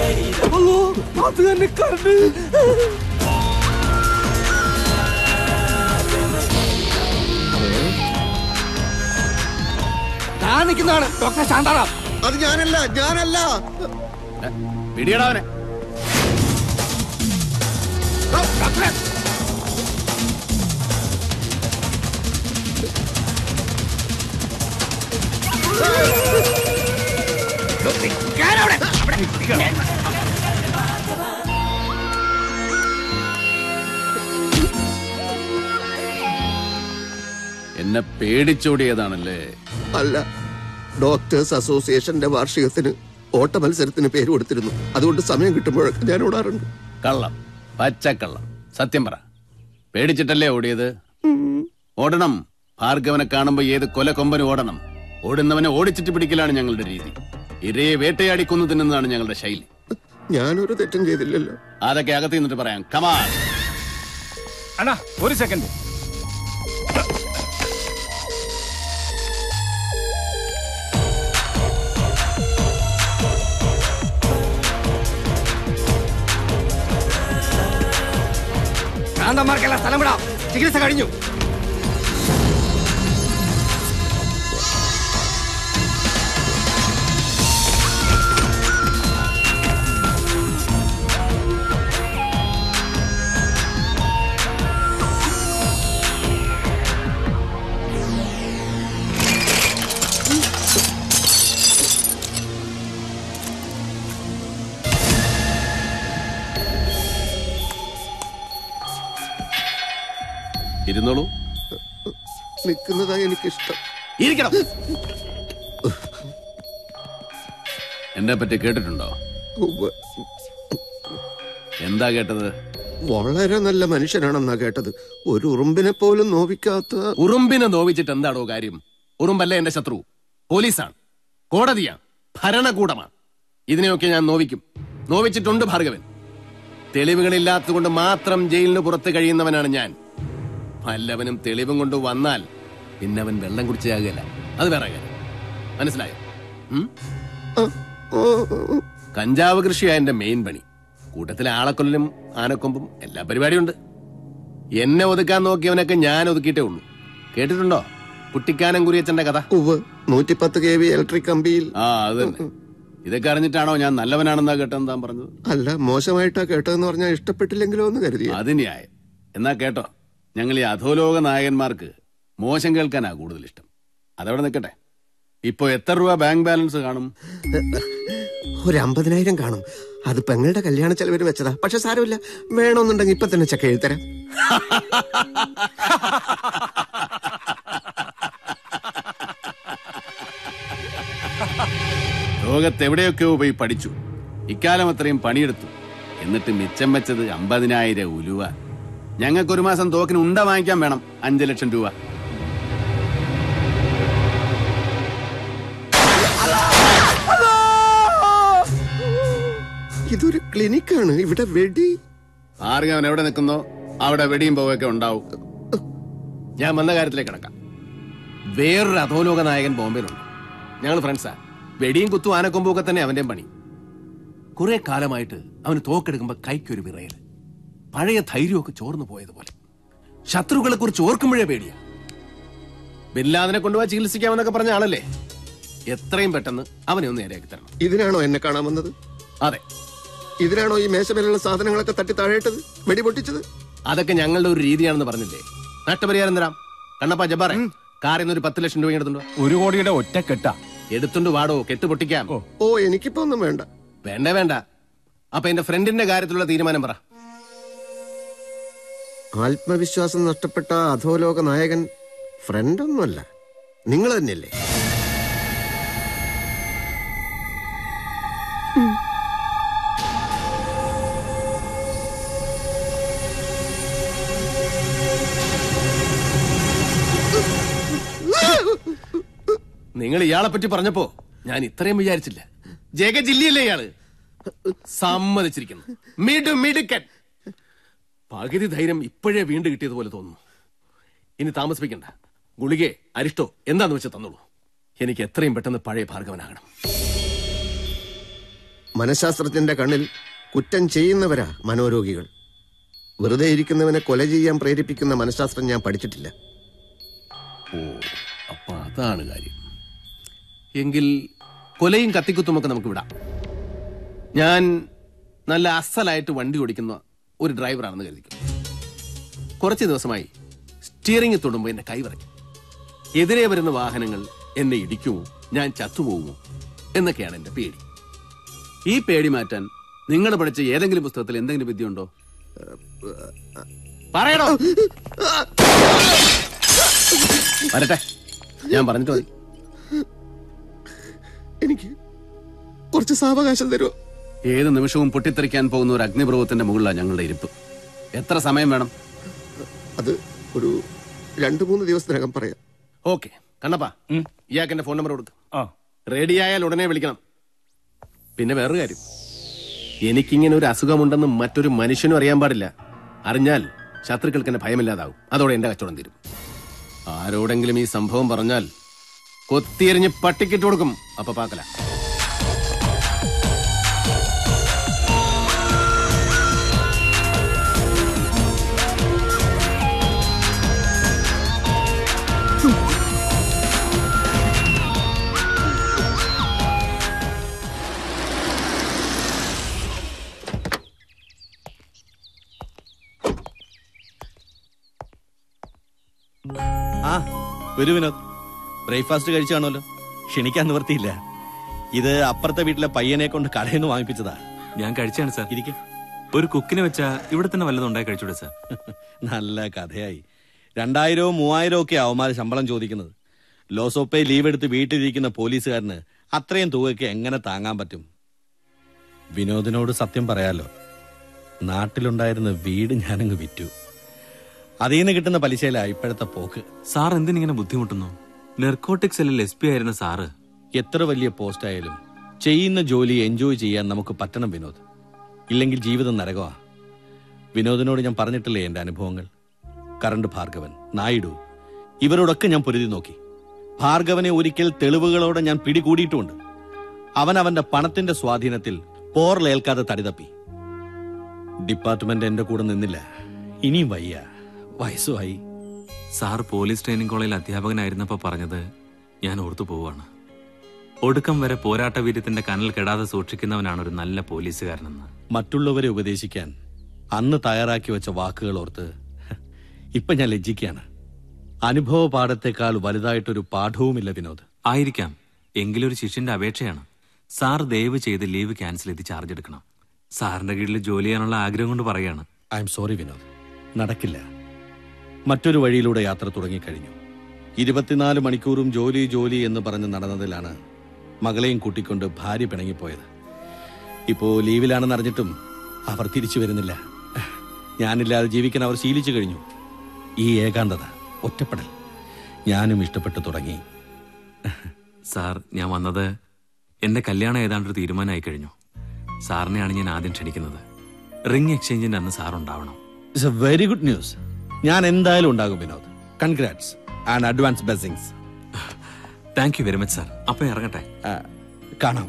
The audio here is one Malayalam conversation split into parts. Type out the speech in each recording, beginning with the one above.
അല്ലോ അത് തന്നെ കറണ്ട് ഞാൻ നിൽക്കുന്നതാണ് ഡോക്ടർ ശാന്താറാം അത് ഞാനല്ല ഞാനല്ല പിടിയടാവനെ ഡോക്ടറെ കേറവിടെ. അവിടെ. എന്നെ പേടിച്ചോടിയതാണല്ലേ അല്ല ഡോക്ടേഴ്സ് അസോസിയേഷന്റെ വാർഷികത്തിന് ഓട്ട മത്സരത്തിന് പേര് കൊടുത്തിരുന്നു അതുകൊണ്ട് സമയം കിട്ടുമ്പോഴൊക്കെ ഞാൻ ഓടാറുണ്ട് കള്ളം പച്ചക്കള്ളം സത്യം പറ പേടിച്ചിട്ടല്ലേ ഓടിയത് ഓടണം ഭാർഗവനെ കാണുമ്പോ ഏത് കൊല കൊമ്പന് ഓടണം ഓടുന്നവനെ ഓടിച്ചിട്ട് പിടിക്കലാണ് ഞങ്ങളുടെ രീതി ഇരയെ വേട്ടയാടി കൊന്നു തിന്നുന്നതാണ് ഞങ്ങളുടെ ശൈലി ഞാനൊരു തെറ്റും ചെയ്തില്ലല്ലോ അതൊക്കെ അകത്ത് നിന്നിട്ട് പറയാം കമാൻ അണ്ണാ ഒരു സെക്കൻഡ് ഭ്രാന്തന്മാർക്കെല്ലാം സ്ഥലം വിടാം ചികിത്സ കഴിഞ്ഞു ഇരുന്നോളൂ നിൽക്കുന്നതാ എനിക്കിഷ്ടം ഇരിക്കണം എന്നെ പറ്റി കേട്ടിട്ടുണ്ടോ ഉവ്വ്. എന്താ കേട്ടത് വളരെ നല്ല മനുഷ്യനാണെന്നാ കേട്ടത് ഒരു ഉറുമ്പിനെ പോലും നോവിക്കാത്ത ഉറുമ്പിനെ നോവിച്ചിട്ട് എന്താടോ കാര്യം ഉറുമ്പല്ല എന്റെ ശത്രു പോലീസാണ് കോടതിയാണ് ഭരണകൂടമാണ് ഇതിനെയൊക്കെ ഞാൻ നോവിക്കും നോവിച്ചിട്ടുണ്ട് ഭാർഗവൻ തെളിവുകളില്ലാത്തതുകൊണ്ട് മാത്രം ജയിലിന് പുറത്ത് കഴിയുന്നവനാണ് ഞാൻ വല്ലവനും തെളിവും കൊണ്ട് വന്നാൽ പിന്നെ അവൻ വെള്ളം കുടിച്ചാകുകയല്ല അത് വേറെ കാര്യം മനസ്സിലായോ ഉം? ആ, ഓ, ഓ, കഞ്ചാവ് കൃഷിയാ എന്റെ മെയിൻ പണി കൂട്ടത്തിലെ ആളക്കൊല്ലും ആനക്കൊമ്പും എല്ലാ പരിപാടിയുണ്ട് എന്നെ ഒതുക്കാൻ നോക്കിയവനൊക്കെ ഞാൻ ഒതുക്കിയിട്ടേ ഉള്ളൂ കേട്ടിട്ടുണ്ടോ കുട്ടിക്കാനം കുരിയച്ചന്റെ കഥ ഉവ്വ് നൂറ്റിപ്പത്ത് കെ വി ഇലക്ട്രിക് കമ്പിയിൽ ആ അത് തന്നെ ഇതൊക്കെ അറിഞ്ഞിട്ടാണോ ഞാൻ നല്ലവനാണെന്നാ കേട്ടെന്ന് താൻ പറഞ്ഞത് അല്ല മോശമായിട്ടാ കേട്ടതെന്ന് പറഞ്ഞാൽ ഇഷ്ടപ്പെട്ടില്ലെങ്കിലോ എന്ന് കരുതി അത് ന്യായം എന്നാ കേട്ടോ ഞങ്ങൾ ഈ അധോലോക നായകന്മാർക്ക് മോശം കേൾക്കാനാ കൂടുതൽ ഇഷ്ടം അതവിടെ നിൽക്കട്ടെ ഇപ്പൊ എത്ര രൂപ ബാങ്ക് ബാലൻസ് കാണും ഒരു അമ്പതിനായിരം കാണും അത് പെങ്ങളുടെ കല്യാണ ചെലവിന് വെച്ചതാ പക്ഷെ സാരമില്ല വേണമെന്നുണ്ടെങ്കിൽ ഇപ്പൊ തന്നെ ചെക്ക് എഴുതരാം ലോകത്ത് എവിടെയൊക്കെയോ പോയി പഠിച്ചു ഇക്കാലം അത്രയും പണിയെടുത്തു എന്നിട്ട് മിച്ചം വെച്ചത് അമ്പതിനായിരം ഉലുവ ഞങ്ങൾക്ക് ഒരു മാസം തോക്കിന് ഉണ്ട വാങ്ങിക്കാൻ വേണം അഞ്ചു ലക്ഷം രൂപ ഇതൊരു ക്ലിനിക്കാണ് ഇവിടെ വെടി ഭാർഗവൻ എവിടെ നിൽക്കുന്നോ അവിടെ വെടിയും പോവൊക്കെ ഉണ്ടാവും ഞാൻ വന്ന കാര്യത്തിലേക്ക് കിടക്കാം വേറൊരു അധോലോക നായകൻ ബോംബെയിലുണ്ട് ഞങ്ങൾ ഫ്രണ്ട്സാ വെടിയും കുത്തും ആനക്കൊമ്പും ഒക്കെ തന്നെ അവന്റെയും പണി കുറെ കാലമായിട്ട് അവന് തോക്കെടുക്കുമ്പോ കൈക്കൊരു വിറയൽ പഴയ ധൈര്യമൊക്കെ ചോർന്നു പോയതുപോലെ ശത്രുക്കളെ കുറിച്ച് ഓർക്കുമ്പോഴേ പേടിയാ ബില്ലാദിനെ കൊണ്ടുപോയി ചികിത്സിക്കാമെന്നൊക്കെ പറഞ്ഞ ആളല്ലേ എത്രയും പെട്ടെന്ന് അവനെ ഒന്ന് നേരെയാക്കി തരണം ഇതിനാണോ എന്നെ കാണാൻ വന്നത് അതെ ഇതിനാണോ ഈ മേശമേലുള്ള സാധനങ്ങളൊക്കെ തട്ടി താഴേട്ടത് വെടി പൊട്ടിച്ചത് അതൊക്കെ ഞങ്ങളുടെ ഒരു രീതിയാണെന്ന് പറഞ്ഞില്ലേ നഷ്ടപരിഹാരം തരാം കണ്ണപ്പ ജബ്ബാറെ കാറിൽ നിന്ന് ഒരു പത്ത് ലക്ഷം രൂപ എടുത്തുണ്ടോ ഒരു കോടിയുടെ ഒറ്റ കെട്ട എടുത്തുണ്ട് വാടോ കെട്ട് പൊട്ടിക്കാം ഓ എനിക്കിപ്പോ ഒന്നും വേണ്ട വേണ്ട വേണ്ട അപ്പൊ എന്റെ ഫ്രണ്ടിന്റെ കാര്യത്തിലുള്ള തീരുമാനം പറ ആത്മവിശ്വാസം നഷ്ടപ്പെട്ട അധോലോക നായകൻ ഫ്രണ്ടൊന്നുമല്ല നിങ്ങൾ തന്നെയല്ലേ നിങ്ങൾ ഇയാളെ പറ്റി പറഞ്ഞപ്പോ ഞാൻ ഇത്രയും വിചാരിച്ചില്ല ജഗ ജില്ലയല്ലേ ഇയാള് സമ്മതിച്ചിരിക്കുന്നു മിടു മിടുക്കൻ പകുതി ധൈര്യം ഇപ്പോഴേ വീണ്ടും കിട്ടിയതുപോലെ തോന്നുന്നു ഇനി താമസിപ്പിക്കണ്ട ഗുളികെ അരിഷ്ടോ എന്താന്ന് വെച്ചാൽ തന്നോളൂ എനിക്ക് എത്രയും പെട്ടെന്ന് പഴയ ഭാർഗവനാകണം മനഃശാസ്ത്രജ്ഞന്റെ കണ്ണിൽ കുറ്റം ചെയ്യുന്നവരാ മനോരോഗികൾ വെറുതെ ഇരിക്കുന്നവനെ കൊല ചെയ്യാൻ പ്രേരിപ്പിക്കുന്ന മനഃശാസ്ത്രം ഞാൻ പഠിച്ചിട്ടില്ല ഓ അപ്പൊ അതാണ് കാര്യം എങ്കിൽ കൊലയും കത്തിക്കുത്തുമൊക്കെ നമുക്ക് വിടാം ഞാൻ നല്ല അസലായിട്ട് വണ്ടി ഓടിക്കുന്ന ഒരു ഡ്രൈവറാണെന്ന് കരുതിക്കും കുറച്ച് ദിവസമായി സ്റ്റിയറിംഗ് തൊടുമ്പോൾ എന്നെ കൈവറയും എതിരെ വരുന്ന വാഹനങ്ങൾ എന്നെ ഇടിക്കുമോ ഞാൻ ചത്തുപോകുമോ എന്നൊക്കെയാണ് എന്റെ പേടി ഈ പേടി മാറ്റാൻ നിങ്ങൾ പഠിച്ച ഏതെങ്കിലും പുസ്തകത്തിൽ എന്തെങ്കിലും വിദ്യയുണ്ടോ പറയണോ വരട്ടെ ഞാൻ പറഞ്ഞിട്ട് മതി എനിക്ക് കുറച്ച് സാവകാശം തരുമോ ഏത് നിമിഷവും പൊട്ടിത്തെറിക്കാൻ പോകുന്ന ഒരു അഗ്നിപർവ്വത്തിന്റെ മുകളിലാണ് ഞങ്ങളുടെ ഇരിപ്പ് എത്ര സമയം വേണം അത് ഒരു രണ്ടു മൂന്ന് ദിവസത്തിനകം പറയാം ഓക്കെ കണ്ണപ്പാ ഇയാൾക്ക് എന്റെ ഫോൺ നമ്പർ കൊടുക്ക് ആ റെഡിയായാൽ ഉടനെ വിളിക്കണം പിന്നെ വേറൊരു കാര്യം എനിക്കിങ്ങനെ ഒരു അസുഖമുണ്ടെന്ന് മറ്റൊരു മനുഷ്യനും അറിയാൻ പാടില്ല അറിഞ്ഞാൽ ശത്രുക്കൾക്ക് എന്നെ ഭയമില്ലാതാവും അതോടെ എന്റെ കച്ചവടം തീരും ആരോടെങ്കിലും ഈ സംഭവം പറഞ്ഞാൽ കൊത്തിയെറിഞ്ഞ് പട്ടിക്കിട്ട് കൊടുക്കും അപ്പൊ പാക്കല ആ വരൂ വിനോദ് ബ്രേക്ക്ഫാസ്റ്റ് കഴിച്ചു കാണുമല്ലോ ക്ഷണിക്കാൻ നിവർത്തിയില്ല ഇത് അപ്പുറത്തെ വീട്ടിലെ പയ്യനെ കൊണ്ട് കടയിൽ നിന്ന് വാങ്ങിപ്പിച്ചതാ ഞാൻ കഴിച്ചാണ് സാർ ഇരിക്കെ ഒരു കുക്കിനെ വെച്ചാ ഇവിടെ തന്നെ വല്ലതും ഉണ്ടായി കഴിച്ചൂടെ സാർ നല്ല കഥയായി രണ്ടായിരവും മൂവായിരവും ഒക്കെ അവന്മാര് ശമ്പളം ചോദിക്കുന്നത് ലോസോപ്പെ ലീവ് എടുത്ത് വീട്ടിലിരിക്കുന്ന പോലീസുകാരന് അത്രയും തുകയ്ക്ക് എങ്ങനെ താങ്ങാൻ പറ്റും വിനോദിനോട് സത്യം പറയാലോ നാട്ടിലുണ്ടായിരുന്ന വീട് ഞാനങ്ങ് വിറ്റു അതിൽ നിന്ന് കിട്ടുന്ന പലിശയിലാ ഇപ്പോഴത്തെ പോക്ക് സാർ എന്തിനിങ്ങനെ ബുദ്ധിമുട്ടുന്നു നെർക്കോട്ടിക് സെല്ലിൽ എസ് പി ആയിരുന്ന സാറ് എത്ര വലിയ പോസ്റ്റ് ആയാലും ചെയ്യുന്ന ജോലി എൻജോയ് ചെയ്യാൻ നമുക്ക് പറ്റണം വിനോദ് ഇല്ലെങ്കിൽ ജീവിതം നരകമാ വിനോദിനോട് ഞാൻ പറഞ്ഞിട്ടില്ലേ എന്റെ അനുഭവങ്ങൾ കറണ്ട് ഭാർഗവൻ നായിഡു ഇവരോടൊക്കെ ഞാൻ പൊരുതി നോക്കി ഭാർഗവനെ ഒരിക്കൽ തെളിവുകളോടെ ഞാൻ പിടികൂടിയിട്ടുമുണ്ട് അവൻ അവന്റെ പണത്തിന്റെ സ്വാധീനത്തിൽ പോറിലേൽക്കാതെ തടിതപ്പി ഡിപ്പാർട്ട്മെന്റ് എന്റെ കൂടെ നിന്നില്ല ഇനിയും വയ്യ വയസ്സുമായി സാർ പോലീസ് ട്രെയിനിങ് കോളേജിൽ അധ്യാപകനായിരുന്നപ്പോ പറഞ്ഞത് ഞാൻ ഓർത്തു പോവാണ് ഒടുക്കം വരെ പോരാട്ട വീര്യത്തിന്റെ കനൽ കെടാതെ സൂക്ഷിക്കുന്നവനാണ് ഒരു നല്ല പോലീസുകാരനെന്ന് മറ്റുള്ളവരെ ഉപദേശിക്കാൻ അന്ന് തയ്യാറാക്കി വെച്ച വാക്കുകൾ ഓർത്ത് ഇപ്പൊ ഞാൻ ലജ്ജിക്കുകയാണ് അനുഭവ പാഠത്തെക്കാൾ വലുതായിട്ടൊരു പാഠവുമില്ല വിനോദ് ആയിരിക്കാം എങ്കിലൊരു ശിഷ്യന്റെ അപേക്ഷയാണ് സാർ ദയവ് ചെയ്ത് ലീവ് ക്യാൻസൽ ചെയ്ത് ചാർജ് എടുക്കണം സാറിന്റെ കീഴിൽ ജോലി ചെയ്യാനുള്ള ആഗ്രഹം കൊണ്ട് പറയാണ് ഐ എം സോറി വിനോദ് നടക്കില്ല മറ്റൊരു വഴിയിലൂടെ യാത്ര തുടങ്ങിക്കഴിഞ്ഞു ഇരുപത്തിനാല് മണിക്കൂറും ജോലി ജോലി എന്ന് പറഞ്ഞ് നടന്നതിലാണ് മകളെയും കൂട്ടിക്കൊണ്ട് ഭാര്യ പിണങ്ങിപ്പോയത് ഇപ്പോ ലീവിലാണെന്ന് അറിഞ്ഞിട്ടും അവർ തിരിച്ചു വരുന്നില്ല ഞാനില്ലാതെ ജീവിക്കാൻ അവർ ശീലിച്ചു കഴിഞ്ഞു ഈ ഏകാന്തത ഒറ്റപ്പെടൽ ഞാനും ഇഷ്ടപ്പെട്ടു തുടങ്ങി സാർ ഞാൻ വന്നത് എന്റെ കല്യാണം ഏതാണ്ട് ഒരു തീരുമാനമായി കഴിഞ്ഞു സാറിനെയാണ് ഞാൻ ആദ്യം ക്ഷണിക്കുന്നത് റിംഗ് എക്സ്ചേഞ്ചിന്റെ അന്ന് സാർ ഉണ്ടാവണം it's a very good news ഞാൻ എന്തായാലും ഉണ്ടാകും Vinod congrats and advance blessings thank you very much sir അപ്പൊ ഇറങ്ങട്ടെ കാണാം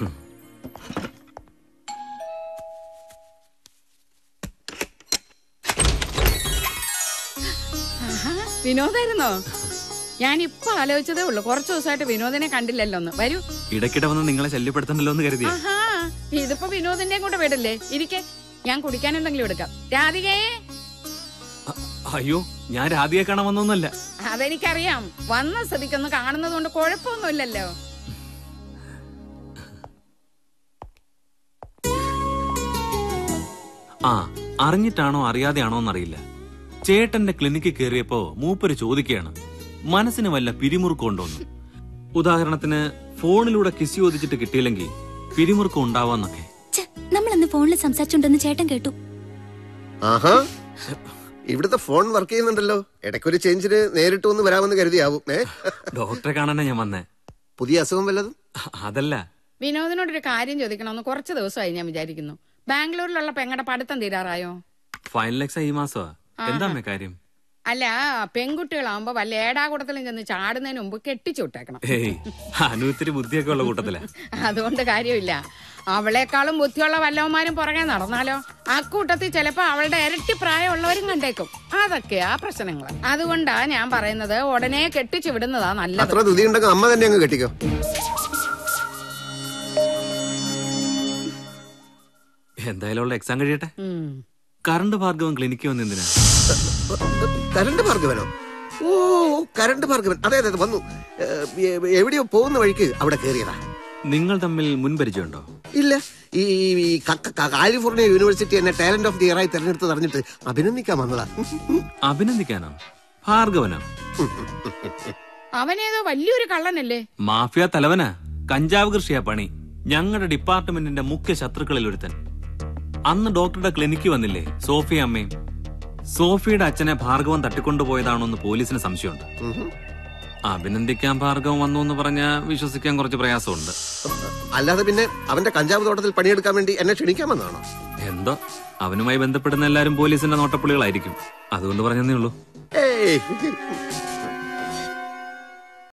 ആഹാ, വിനോദായിരുന്നോ ഞാൻ ഇപ്പൊ ആലോചിച്ചതേ ഉള്ളൂ കുറച്ചു ദിവസമായിട്ട് വിനോദിനെ കണ്ടില്ലല്ലോ ഒന്ന് വരൂ ഇടയ്ക്കിടെ വന്ന് നിങ്ങളെ ശല്യപ്പെടുത്തണ്ടല്ലോ എന്ന് കരുതിയ ആഹാ ഇതിപ്പോ വിനോദിന്റെ കൂടെ വീടല്ലേ ഇരിക്കെ ഞാൻ കുടിക്കാൻ എന്തെങ്കിലും എടുക്കാം രാധികേ അയ്യോ ഞാൻ രാധിയെ കാണാൻ വന്നൊന്നുമല്ല അതെനിക്കറിയാം വന്ന സ്ഥിതിക്കൊന്ന് കാണുന്നത് കൊണ്ട് കുഴപ്പമൊന്നുമില്ലല്ലോ ആ അറിഞ്ഞിട്ടാണോ അറിയാതെയാണോ എന്നറിയില്ല ചേട്ടന്റെ ക്ലിനിക്കിൽ കയറിയപ്പോ മൂപ്പര് ചോദിക്കുകയാണ് മനസ്സിന് വല്ല പിരിമുറുക്കമുണ്ടോന്ന് ഉദാഹരണത്തിന് ഫോണിലൂടെ കിസ് ചോദിച്ചിട്ട് കിട്ടിയില്ലെങ്കിൽ പിരിമുറുക്കം ഉണ്ടാവാന്നൊക്കെ ഛെ, നമ്മളന്ന് ഫോണിൽ സംസാരിച്ചുണ്ടെന്ന് ചേട്ടൻ കേട്ടു ആഹാ ഇവിടുത്തെ ഫോൺ വർക്ക് ചെയ്യുന്നുണ്ടല്ലോ ഇടയ്ക്കൊരു ചേഞ്ചിന് നേരിട്ട് ഒന്ന് വരാമെന്ന് കരുതിയാവും ഏ ഡോക്ടറെ കാണാനാ ഞാൻ വന്നേ പുതിയ അസുഖം വല്ലതും അതല്ല വിനോദിനോടൊരു കാര്യം ചോദിക്കണമെന്ന് കുറച്ച് ദിവസമായി ഞാൻ വിചാരിക്കുന്നു ബാംഗ്ലൂരിലുള്ള പെങ്ങടെ പഠിത്തം തീരാറായോ ഫൈനൽ എക്സാം ഈ മാസമാ എന്താ അമ്മേ കാര്യം അല്ല പെൺകുട്ടികളാവുമ്പോ വല്ല ഏടാകൂടത്തിലും ചെന്ന് ചാടുന്നതിന് മുമ്പ് കെട്ടിച്ചു വിട്ടേക്കണം ഏയ് അനു ഇത്തിരി ബുദ്ധിയൊക്കെ ഉള്ള കൂട്ടത്തിലാ അതുകൊണ്ട് കാര്യമില്ല അവളെക്കാളും ബുദ്ധിയുള്ള വല്ലവന്മാരും പുറകെ നടന്നാലോ അക്കൂട്ടത്തിൽ ചിലപ്പോ അവളുടെ ഇരട്ടി പ്രായമുള്ളവരും കണ്ടേക്കും അതൊക്കെയാ പ്രശ്നങ്ങൾ അതുകൊണ്ടാ ഞാൻ പറയുന്നത് ഉടനെ കെട്ടിച്ചു വിടുന്നതാ നല്ലത് അത്ര ധൃതി ഉണ്ടെങ്കിൽ അമ്മ തന്നെ അങ്ങ് കെട്ടിക്കോ എന്തായാലും അവളുടെ എക്സാം കഴിയട്ടെ ഉം. കറണ്ട് ഭാർഗവൻ ക്ലിനിക്ക് വന്ന് എന്തിനാ കരണ്ട് ഭാർഗവനോ ഓ കരണ്ട് ഭാർഗവൻ അതെ അതെ അതെ, വന്നു ഏ, എ- എവിടെയോ പോകുന്ന വഴിക്ക് അവിടെ കയറിയതാ നിങ്ങൾ തമ്മിൽ മുൻപരിചയമുണ്ടോ ഇല്ല ഈ ഈ ക- ക- കാലിഫോർണിയ യൂണിവേഴ്സിറ്റി എന്നെ ടാലന്റ് ഓഫ് ദി ഇയർ ആയി തെരഞ്ഞെടുത്ത് അറിഞ്ഞിട്ട് അഭിനന്ദിക്കാൻ വന്നതാ അഭിനന്ദിക്കാനോ ഭാർഗവനോ അവനേതോ വലിയൊരു കള്ളനല്ലേ മാഫിയ തലവനാ കഞ്ചാവ് കൃഷിയാ പണി ഞങ്ങളുടെ ഡിപ്പാർട്ട്മെന്റിന്റെ മുഖ്യ ശത്രുക്കളിൽ ഒരുത്തൻ അന്ന് ഡോക്ടറുടെ ക്ലിനിക്ക് വന്നില്ലേ സോഫിയ അമ്മയും സോഫിയുടെ അച്ഛനെ ഭാർഗവൻ തട്ടിക്കൊണ്ടുപോയതാണോ എന്ന് പോലീസിന് സംശയമുണ്ട് അഭിനന്ദിക്കാൻ ഭാർഗവൻ വന്നു എന്ന് പറഞ്ഞാൽ വിശ്വസിക്കാൻ കുറച്ച് പ്രയാസമുണ്ട് അല്ലാതെ പിന്നെ അവന്റെ കഞ്ചാവ് തോട്ടത്തിൽ പണിയെടുക്കാൻ വേണ്ടി എന്നെ ക്ഷണിക്കാൻ വന്നതാണോ എന്തോ അവനുമായി ബന്ധപ്പെടുന്ന എല്ലാരും പോലീസിന്റെ നോട്ടപ്പുള്ളികളായിരിക്കും അതുകൊണ്ട് പറഞ്ഞതേ ഉള്ളൂ ഏയ്